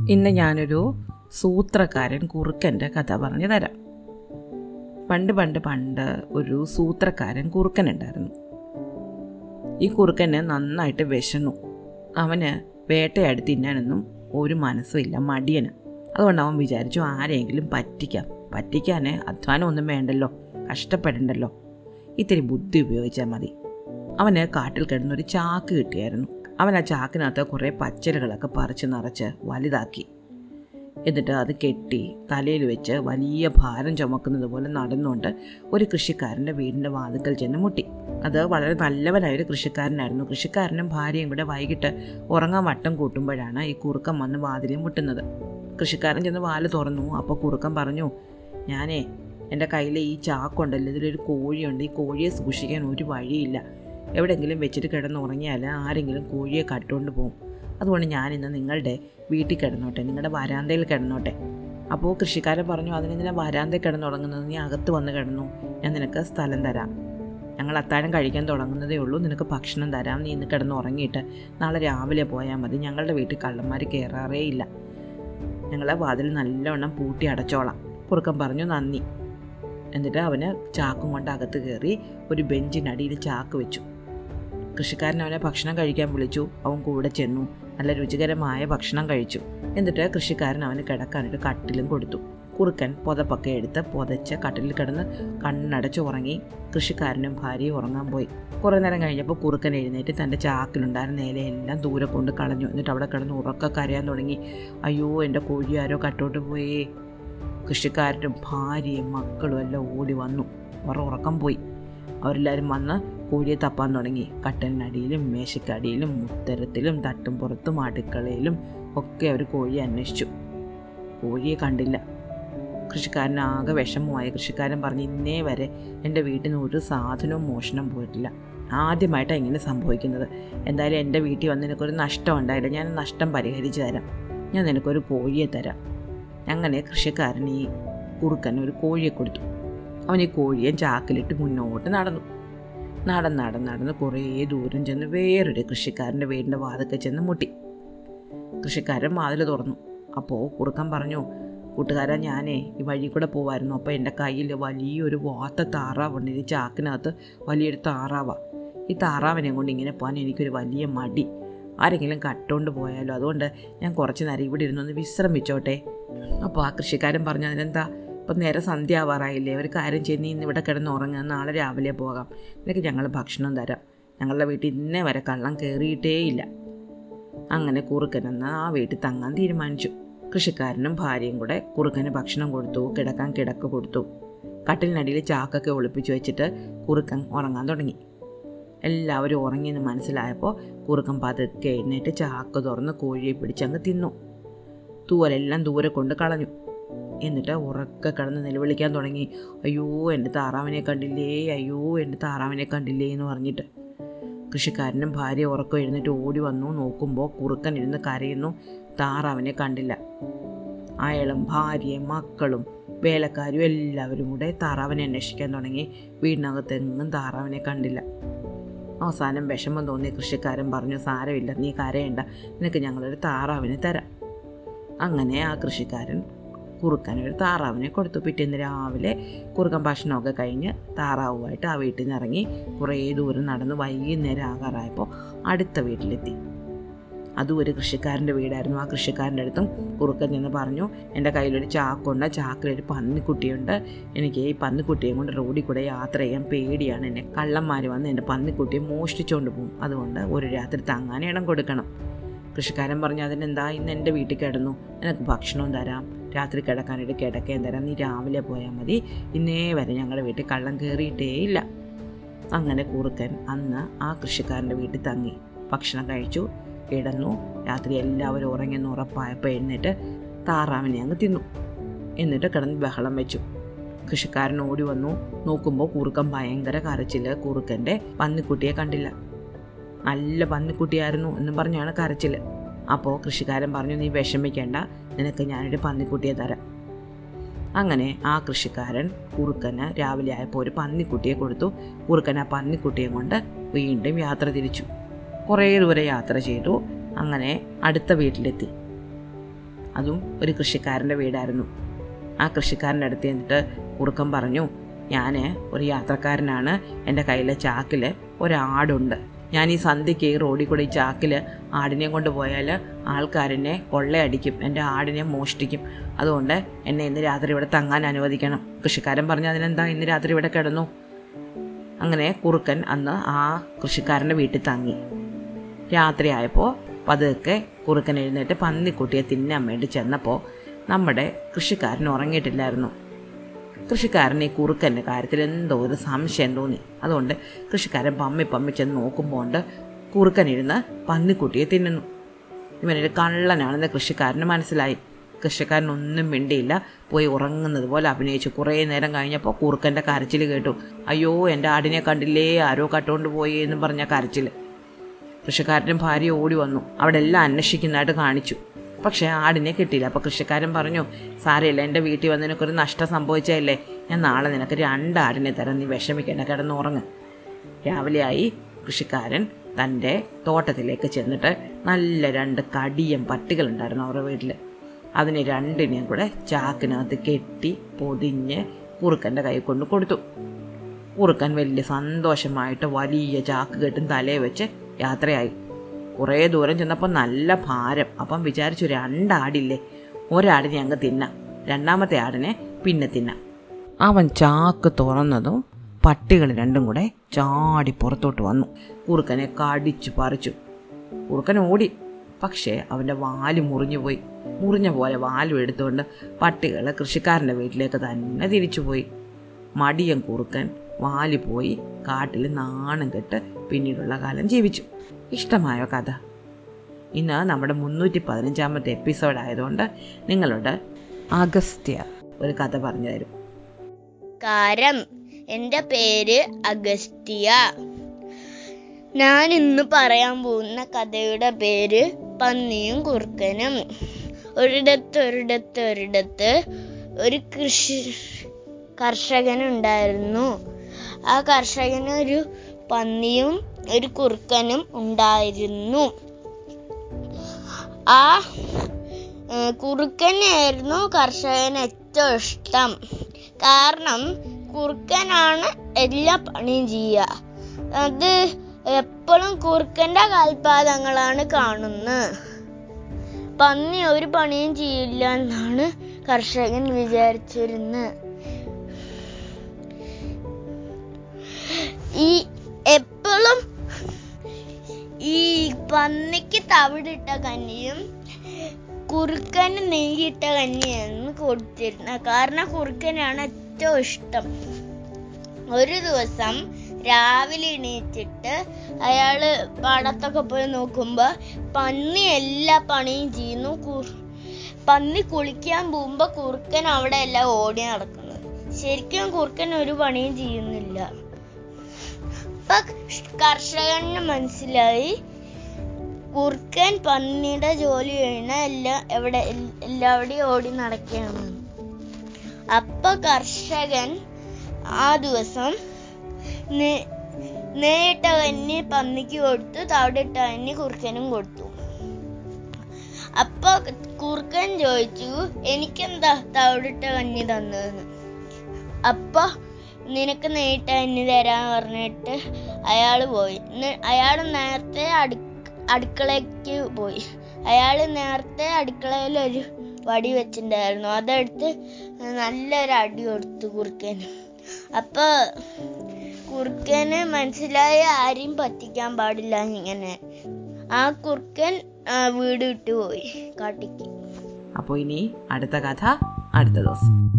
ഇന്ന് ഞാനൊരു സൂത്രക്കാരൻ കുറുക്കൻ്റെ കഥ പറഞ്ഞു തരാം പണ്ട് പണ്ട് പണ്ട് ഒരു സൂത്രക്കാരൻ കുറുക്കനുണ്ടായിരുന്നു ഈ കുറുക്കന് നന്നായിട്ട് വിശന്നു അവന് വേട്ടയാടി തിന്നാനൊന്നും ഒരു മനസ്സുമില്ല മടിയന് അതുകൊണ്ട് അവൻ വിചാരിച്ചു ആരെയെങ്കിലും പറ്റിക്കാം പറ്റിക്കാൻ അധ്വാനം ഒന്നും വേണ്ടല്ലോ കഷ്ടപ്പെടണ്ടല്ലോ ഇത്തിരി ബുദ്ധി ഉപയോഗിച്ചാൽ മതി അവന് കാട്ടിൽ കിടന്നൊരു ചാക്ക് കിട്ടിയായിരുന്നു അവൻ ആ ചാക്കിനകത്ത് കുറേ പച്ചലുകളൊക്കെ പറിച്ച് നിറച്ച് വലുതാക്കി എന്നിട്ട് അത് കെട്ടി തലയിൽ വെച്ച് വലിയ ഭാരം ചുമക്കുന്നത് പോലെ നടന്നുകൊണ്ട് ഒരു കൃഷിക്കാരൻ്റെ വീടിൻ്റെ വാതുക്കൽ ചെന്ന് മുട്ടി അത് വളരെ നല്ലവനായ ഒരു കൃഷിക്കാരനായിരുന്നു കൃഷിക്കാരനും ഭാര്യയും കൂടെ വൈകിട്ട് ഉറങ്ങാൻ വട്ടം കൂട്ടുമ്പോഴാണ് ഈ കുറുക്കം വന്ന് വാതിലിൽ മുട്ടുന്നത് കൃഷിക്കാരൻ ചെന്ന് വാല് തുറന്നു അപ്പോൾ കുറുക്കം പറഞ്ഞു ഞാനേ എൻ്റെ കയ്യിൽ ഈ ചാക്കുണ്ടല്ലോ ഇതിലൊരു കോഴിയുണ്ട് ഈ കോഴിയെ സൂക്ഷിക്കാൻ ഒരു വഴിയില്ല എവിടെയെങ്കിലും വെച്ചിട്ട് കിടന്നുറങ്ങിയാൽ ആരെങ്കിലും കോഴിയെ കട്ടുകൊണ്ട് പോകും അതുകൊണ്ട് ഞാൻ ഇന്ന് നിങ്ങളുടെ വീട്ടിൽ കിടന്നോട്ടെ നിങ്ങളുടെ വരാന്തയിൽ കിടന്നോട്ടെ അപ്പോൾ കൃഷിക്കാരൻ പറഞ്ഞു അതിനെന്തിനാ വരാന്തയിൽ കിടന്നുറങ്ങുന്നത് നീ അകത്ത് വന്ന് കിടന്നു ഞാൻ നിനക്ക് സ്ഥലം തരാം ഞങ്ങൾ അത്താഴം കഴിക്കാൻ തുടങ്ങുന്നതേ ഉള്ളൂ നിനക്ക് ഭക്ഷണം തരാം നീ ഇന്ന് കിടന്ന് ഉറങ്ങിയിട്ട് നാളെ രാവിലെ പോയാൽ മതി ഞങ്ങളുടെ വീട്ടിൽ കള്ളന്മാർ കയറാറേ ഇല്ല ഞങ്ങളെ വാതിൽ നല്ലവണ്ണം പൂട്ടി അടച്ചോളാം കുറുക്കൻ പറഞ്ഞു നന്ദി എന്നിട്ട് അവന് ചാക്കും കൊണ്ട് അകത്ത് കയറി ഒരു ബെഞ്ചിനടിയിൽ ചാക്ക് വെച്ചു കൃഷിക്കാരൻ അവനെ ഭക്ഷണം കഴിക്കാൻ വിളിച്ചു അവൻ കൂടെ ചെന്നു നല്ല രുചികരമായ ഭക്ഷണം കഴിച്ചു എന്നിട്ട് കൃഷിക്കാരൻ അവന് കിടക്കാനൊരു കട്ടിലും കൊടുത്തു കുറുക്കൻ പുതപ്പൊക്കെ എടുത്ത് പുതച്ച് കട്ടിലിൽ കിടന്ന് കണ്ണടച്ച് ഉറങ്ങി കൃഷിക്കാരനും ഭാര്യയും ഉറങ്ങാൻ പോയി കുറേ നേരം കഴിഞ്ഞപ്പോൾ കുറുക്കൻ എഴുന്നേറ്റ് തൻ്റെ ചാക്കിലുണ്ടായിരുന്ന ഇലയെല്ലാം ദൂരെ കൊണ്ട് കളഞ്ഞു എന്നിട്ട് അവിടെ കിടന്ന് ഉറക്ക കരയാൻ തുടങ്ങി അയ്യോ എൻ്റെ കോഴി ആരോ കട്ടോട്ട് പോയേ കൃഷിക്കാരനും ഭാര്യയും മക്കളും എല്ലാം ഓടി വന്നു അവർ ഉറക്കം പോയി അവരെല്ലാവരും വന്ന് കോഴിയെ തപ്പാൻ തുടങ്ങി കട്ടലിനടിയിലും മേശക്കടിയിലും ഉത്തരത്തിലും തട്ടും പുറത്തും അടുക്കളയിലും ഒക്കെ അവർ കോഴിയെ അന്വേഷിച്ചു കോഴിയെ കണ്ടില്ല കൃഷിക്കാരൻ ആകെ വിഷമമായി കൃഷിക്കാരൻ പറഞ്ഞ് ഇന്നേ വരെ എൻ്റെ വീട്ടിൽ നിന്ന് ഒരു സാധനവും മോഷണം പോയിട്ടില്ല ആദ്യമായിട്ടാണ് ഇങ്ങനെ സംഭവിക്കുന്നത് എന്തായാലും എൻ്റെ വീട്ടിൽ വന്ന് നിനക്കൊരു നഷ്ടം ഉണ്ടായില്ല ഞാൻ നഷ്ടം പരിഹരിച്ചു തരാം ഞാൻ നിനക്കൊരു കോഴിയെ തരാം അങ്ങനെ കൃഷിക്കാരൻ ഈ കുറുക്കൻ ഒരു കോഴിയെ കൊടുത്തു അവൻ ഈ കോഴിയെ ചാക്കിലിട്ട് മുന്നോട്ട് നടന്നു നടന്ന് നടന്ന് നടന്ന് കുറേ ദൂരം ചെന്ന് വേറൊരു കൃഷിക്കാരൻ്റെ വീടിൻ്റെ വാതൊക്കെ ചെന്ന് മുട്ടി കൃഷിക്കാരൻ വാതിൽ തുറന്നു അപ്പോൾ കുറുക്കൻ പറഞ്ഞു കൂട്ടുകാരാ ഞാനേ ഈ വഴി കൂടെ പോവായിരുന്നു അപ്പോൾ എൻ്റെ കയ്യിൽ വലിയൊരു വാത്ത താറാവുണ്ട് ഈ ചാക്കിനകത്ത് വലിയൊരു താറാവാ ഈ താറാവിനെ കൊണ്ട് ഇങ്ങനെ പോകാൻ എനിക്കൊരു വലിയ മടി ആരെങ്കിലും കട്ടുകൊണ്ട് പോയാലോ അതുകൊണ്ട് ഞാൻ കുറച്ച് നേരം ഇവിടെ ഇരുന്നൊന്ന് വിശ്രമിച്ചോട്ടെ അപ്പോൾ ആ കൃഷിക്കാരൻ പറഞ്ഞു അതിനെന്താ ഇപ്പം നേരെ സന്ധ്യ ആവാറായില്ലേ ഒരു കാര്യം ചെയ്ത് നീ ഇന്ന് ഇവിടെ കിടന്ന് ഉറങ്ങുക നാളെ രാവിലെ പോകാം നിനക്ക് ഞങ്ങൾ ഭക്ഷണം തരാം ഞങ്ങളുടെ വീട്ടിൽ ഇന്നേ വരെ കള്ളം കയറിയിട്ടേയില്ല അങ്ങനെ കുറുക്കനെന്ന് ആ വീട്ടിൽ തങ്ങാൻ തീരുമാനിച്ചു കൃഷിക്കാരനും ഭാര്യയും കൂടെ കുറുക്കന് ഭക്ഷണം കൊടുത്തു കിടക്കാൻ കിടക്ക് കൊടുത്തു കട്ടിലിനടിയിൽ ചാക്കൊക്കെ ഒളിപ്പിച്ചു വെച്ചിട്ട് കുറുക്കൻ ഉറങ്ങാൻ തുടങ്ങി എല്ലാവരും ഉറങ്ങിയെന്ന് മനസ്സിലായപ്പോൾ കുറുക്കൻ പതുക്കെ എഴുന്നേറ്റ് ചാക്ക് തുറന്ന് കോഴിയെ പിടിച്ചങ്ങ് തിന്നു തൂവലെല്ലാം ദൂരെ കൊണ്ട് കളഞ്ഞു എന്നിട്ട് ഉറക്കെ കിടന്ന് നിലവിളിക്കാൻ തുടങ്ങി അയ്യോ എൻ്റെ താറാവിനെ കണ്ടില്ലേ അയ്യോ എൻ്റെ താറാവിനെ കണ്ടില്ലേ എന്ന് പറഞ്ഞിട്ട് കൃഷിക്കാരനും ഭാര്യ ഉറക്കം എഴുന്നേറ്റ് ഓടി വന്നു നോക്കുമ്പോൾ കുറുക്കൻ ഇരുന്ന് കരയുന്നു താറാവിനെ കണ്ടില്ല അയാളും ഭാര്യയും മക്കളും വേലക്കാരും എല്ലാവരും കൂടെ താറാവിനെ അന്വേഷിക്കാൻ തുടങ്ങി വീടിനകത്തെങ്ങും താറാവിനെ കണ്ടില്ല അവസാനം വിഷമം തോന്നി കൃഷിക്കാരൻ പറഞ്ഞു സാരമില്ല നീ കരയണ്ട നിനക്ക് ഞങ്ങളൊരു താറാവിനെ തരാം അങ്ങനെ ആ കൃഷിക്കാരൻ കുറുക്കൻ ഒരു താറാവിനെ കൊടുത്തു പിറ്റേന്ന് രാവിലെ കുറുക്കൻ ഭക്ഷണമൊക്കെ കഴിഞ്ഞ് താറാവുമായിട്ട് ആ വീട്ടിൽ നിന്ന് ഇറങ്ങി കുറേ ദൂരം നടന്ന് വൈകുന്നേരം ആകാറായപ്പോൾ അടുത്ത വീട്ടിലെത്തി അതും ഒരു കൃഷിക്കാരൻ്റെ വീടായിരുന്നു ആ കൃഷിക്കാരൻ്റെ അടുത്തും കുറുക്കൻ ചെന്ന് പറഞ്ഞു എൻ്റെ കയ്യിലൊരു ചാക്കുണ്ട് ചാക്കിലൊരു പന്നിക്കുട്ടിയുണ്ട് എനിക്ക് ഈ പന്നിക്കുട്ടിയെ കൊണ്ട് റോഡിൽ കൂടെ യാത്ര ചെയ്യാൻ പേടിയാണ് എന്നെ കള്ളന്മാർ വന്ന് എൻ്റെ പന്നിക്കുട്ടിയെ മോഷ്ടിച്ചുകൊണ്ട് പോകും അതുകൊണ്ട് ഒരു രാത്രി തങ്ങാൻ ഇടം കൊടുക്കണം കൃഷിക്കാരൻ പറഞ്ഞു അതിനെന്താ ഇന്ന് എൻ്റെ വീട്ടിൽ കിടന്നു നിനക്ക് ഭക്ഷണവും തരാം രാത്രി കിടക്കാനായിട്ട് കിടക്കുകയും തരാം നീ രാവിലെ പോയാൽ മതി ഇന്നേ വരെ ഞങ്ങളുടെ വീട്ടിൽ കള്ളം കയറിയിട്ടേ ഇല്ല അങ്ങനെ കുറുക്കൻ അന്ന് ആ കൃഷിക്കാരൻ്റെ വീട്ടിൽ തങ്ങി ഭക്ഷണം കഴിച്ചു കിടന്നു രാത്രി എല്ലാവരും ഉറങ്ങിയെന്ന് ഉറപ്പായപ്പോൾ എഴുന്നേറ്റ് താറാവിനെ അങ്ങ് തിന്നു എന്നിട്ട് കിടന്ന് ബഹളം വെച്ചു കൃഷിക്കാരൻ ഓടി വന്നു നോക്കുമ്പോൾ കുറുക്കൻ ഭയങ്കര കരച്ചില് കുറുക്കൻ്റെ പന്നിക്കുട്ടിയെ കണ്ടില്ല നല്ല പന്നിക്കുട്ടിയായിരുന്നു എന്നും പറഞ്ഞാണ് കരച്ചിൽ അപ്പോൾ കൃഷിക്കാരൻ പറഞ്ഞു നീ വിഷമിക്കേണ്ട നിനക്ക് ഞാനൊരു പന്നിക്കുട്ടിയെ തരാം അങ്ങനെ ആ കൃഷിക്കാരൻ കുറുക്കന് രാവിലെ ആയപ്പോൾ ഒരു പന്നിക്കുട്ടിയെ കൊടുത്തു കുറുക്കൻ ആ പന്നിക്കുട്ടിയെ കൊണ്ട് വീണ്ടും യാത്ര തിരിച്ചു കുറേ ദൂരെ യാത്ര ചെയ്തു അങ്ങനെ അടുത്ത വീട്ടിലെത്തി അതും ഒരു കൃഷിക്കാരൻ്റെ വീടായിരുന്നു ആ കൃഷിക്കാരൻ്റെ അടുത്ത് ചെന്നിട്ട് കുറുക്കൻ പറഞ്ഞു ഞാൻ ഒരു യാത്രക്കാരനാണ് എൻ്റെ കയ്യിലെ ചാക്കിൽ ഒരാടുണ്ട് ഞാൻ ഈ സന്ധ്യയ്ക്ക് ഈ റോഡിൽ കൂടെ ഈ ചാക്കിൽ ആടിനെ കൊണ്ട് പോയാൽ ആൾക്കാരെന്നെ കൊള്ളയടിക്കും എൻ്റെ ആടിനെ മോഷ്ടിക്കും അതുകൊണ്ട് എന്നെ ഇന്ന് രാത്രി ഇവിടെ തങ്ങാൻ അനുവദിക്കണം കൃഷിക്കാരൻ പറഞ്ഞു അതിനെന്താ ഇന്ന് രാത്രി ഇവിടെ കിടന്നു അങ്ങനെ കുറുക്കൻ അന്ന് ആ കൃഷിക്കാരൻ്റെ വീട്ടിൽ തങ്ങി രാത്രിയായപ്പോൾ പതുക്കെ കുറുക്കൻ എഴുന്നേറ്റ് പന്നിക്കുട്ടിയെ തിന്നാൻ വേണ്ടി ചെന്നപ്പോൾ നമ്മുടെ കൃഷിക്കാരൻ ഉറങ്ങിയിട്ടില്ലായിരുന്നു കൃഷിക്കാരൻ ഈ കുറുക്കൻ്റെ കാര്യത്തിൽ എന്തോ ഒരു സംശയം തോന്നി അതുകൊണ്ട് കൃഷിക്കാരൻ പമ്മി പമ്മി ചെന്ന് നോക്കുമ്പോൾ ഉണ്ട് കുറുക്കൻ ഇരുന്ന് പന്നിക്കുട്ടിയെ തിന്നുന്നു ഇവനൊരു കള്ളനാണെന്ന് കൃഷിക്കാരന് മനസ്സിലായി കൃഷിക്കാരൻ ഒന്നും മിണ്ടിയില്ല പോയി ഉറങ്ങുന്നത് പോലെ അഭിനയിച്ചു കുറേ നേരം കഴിഞ്ഞപ്പോൾ കുറുക്കൻ്റെ കരച്ചിൽ കേട്ടു അയ്യോ എൻ്റെ ആടിനെ കണ്ടില്ലേ ആരോ കട്ടുകൊണ്ട് പോയി എന്ന് പറഞ്ഞ കരച്ചിൽ കൃഷിക്കാരനും ഭാര്യ ഓടി വന്നു അവിടെ എല്ലാം അന്വേഷിക്കുന്നതായിട്ട് കാണിച്ചു പക്ഷേ ആടിനെ കിട്ടിയില്ല അപ്പോൾ കൃഷിക്കാരൻ പറഞ്ഞു സാരമില്ല എൻ്റെ വീട്ടിൽ വന്ന് നിനക്കൊരു നഷ്ടം സംഭവിച്ചതല്ലേ ഞാൻ നാളെ നിനക്ക് രണ്ട് ആടിനെ തരാം നീ വിഷമിക്കേണ്ട കിടന്നുറങ്ങ് രാവിലെയായി കൃഷിക്കാരൻ തൻ്റെ തോട്ടത്തിലേക്ക് ചെന്നിട്ട് നല്ല രണ്ട് കടിയം പട്ടികളുണ്ടായിരുന്നു അവരുടെ വീട്ടിൽ അതിനെ രണ്ടിനെയും കൂടെ ചാക്കിനകത്ത് കെട്ടി പൊതിഞ്ഞ് കുറുക്കൻ്റെ കൈ കൊണ്ട് കൊടുത്തു കുറുക്കൻ വലിയ സന്തോഷമായിട്ട് വലിയ ചാക്ക് കെട്ടും തലയെ വെച്ച് യാത്രയായി കുറേ ദൂരം ചെന്നപ്പോൾ നല്ല ഭാരം അപ്പം വിചാരിച്ചു രണ്ടാടില്ലേ ഒരാടിനെ അങ്ങ് തിന്നാം രണ്ടാമത്തെ ആടിനെ പിന്നെ തിന്നാം അവൻ ചാക്ക് തുറന്നതും പട്ടികൾ രണ്ടും കൂടെ ചാടി പുറത്തോട്ട് വന്നു കുറുക്കനെ കടിച്ചു പറിച്ചു കുറുക്കൻ ഓടി പക്ഷേ അവൻ്റെ വാല് മുറിഞ്ഞു പോയി മുറിഞ്ഞ പോലെ വാലും എടുത്തുകൊണ്ട് പട്ടികൾ കൃഷിക്കാരൻ്റെ വീട്ടിലേക്ക് തന്നെ തിരിച്ചുപോയി മടിയൻ കുറുക്കൻ വാല് പോയി കാട്ടിൽ നാണം കെട്ട് പിന്നീടുള്ള കാലം ജീവിച്ചു ഇഷ്ടമായോ കഥ ഇന്ന് നമ്മുടെ മുന്നൂറ്റി പതിനഞ്ചാമത്തെ എപ്പിസോഡ് ആയതുകൊണ്ട് നിങ്ങളോട് അഗസ്ത്യ ഒരു കഥ പറഞ്ഞു തരും കാരം എൻ്റെ പേര് അഗസ്റ്റിയ ഞാൻ ഇന്ന് പറയാൻ പോകുന്ന കഥയുടെ പേര് പന്നിയും കുറുക്കനും ഒരിടത്ത് ഒരിടത്ത് ഒരിടത്ത് ഒരു കൃഷി കർഷകനുണ്ടായിരുന്നു ആ കർഷകന് ഒരു പന്നിയും ഒരു കുറുക്കനും ഉണ്ടായിരുന്നു ആ ഏഹ്, കുറുക്കനായിരുന്നു കർഷകന് ഏറ്റവും ഇഷ്ടം കാരണം കുറുക്കനാണ് എല്ലാ പണിയും ചെയ്യുക അത് എപ്പോഴും കുറുക്കന്റെ കാൽപാദങ്ങളാണ് കാണുന്നത് പന്നി ഒരു പണിയും ചെയ്യില്ല എന്നാണ് കർഷകൻ വിചാരിച്ചിരുന്നത് ഈ എപ്പോഴും ഈ പന്നിക്ക് തവിടിട്ട കഞ്ഞിയും കുറുക്കന് നെയ്യിട്ട കഞ്ഞിയാണ് കൊടുത്തിരുന്നത് കാരണം കുറുക്കനാണ് ഏറ്റവും ഇഷ്ടം ഒരു ദിവസം രാവിലെ എണീറ്റിട്ട് അയാള് പാടത്തൊക്കെ പോയി നോക്കുമ്പോ പന്നി എല്ലാ പണിയും ചെയ്യുന്നു കു- പന്നി കുളിക്കാൻ പോകുമ്പോ കുറുക്കൻ അവിടെ എല്ലാം ഓടി നടക്കുന്നത് ശരിക്കും കുറുക്കൻ ഒരു പണിയും ചെയ്യുന്നില്ല അപ്പൊ കർഷകന് മനസ്സിലായി കുറുക്കൻ പന്നിയുടെ ജോലി കഴിഞ്ഞ എല്ലാം എവിടെ എൽ- എല്ലാവിടെയും ഓടി നടക്കുകയാണ് അപ്പൊ കർഷകൻ ആ ദിവസം നേ- നേരിട്ട കഞ്ഞി പന്നിക്ക് കൊടുത്തു തവിടിട്ട കഞ്ഞി കുറുക്കനും കൊടുത്തു അപ്പൊ കുറുക്കൻ ചോദിച്ചു എനിക്കെന്താ തവിടിട്ട കഞ്ഞി തന്നതെന്ന് അപ്പൊ നിനക്ക് നേരിട്ട കഞ്ഞി തരാന്ന് പറഞ്ഞിട്ട് അയാള് പോയി അയാൾ നേരത്തെ അടു അടുക്കളയ്ക്ക് പോയി അയാള് നേരത്തെ അടുക്കളയിൽ ഒരു വടി വെച്ചിട്ടുണ്ടായിരുന്നു അതെടുത്ത് നല്ലൊരു അടി കൊടുത്തു കുറുക്കന് അപ്പൊ കുറുക്കന് മനസ്സിലായി ആരെയും പറ്റിക്കാൻ പാടില്ല ഇങ്ങനെ ആ കുറുക്കൻ ആ, വീട് വിട്ടു പോയി കാട്ടിക്ക് അപ്പോൾ ഇനി അടുത്ത കഥ അടുത്ത ദിവസം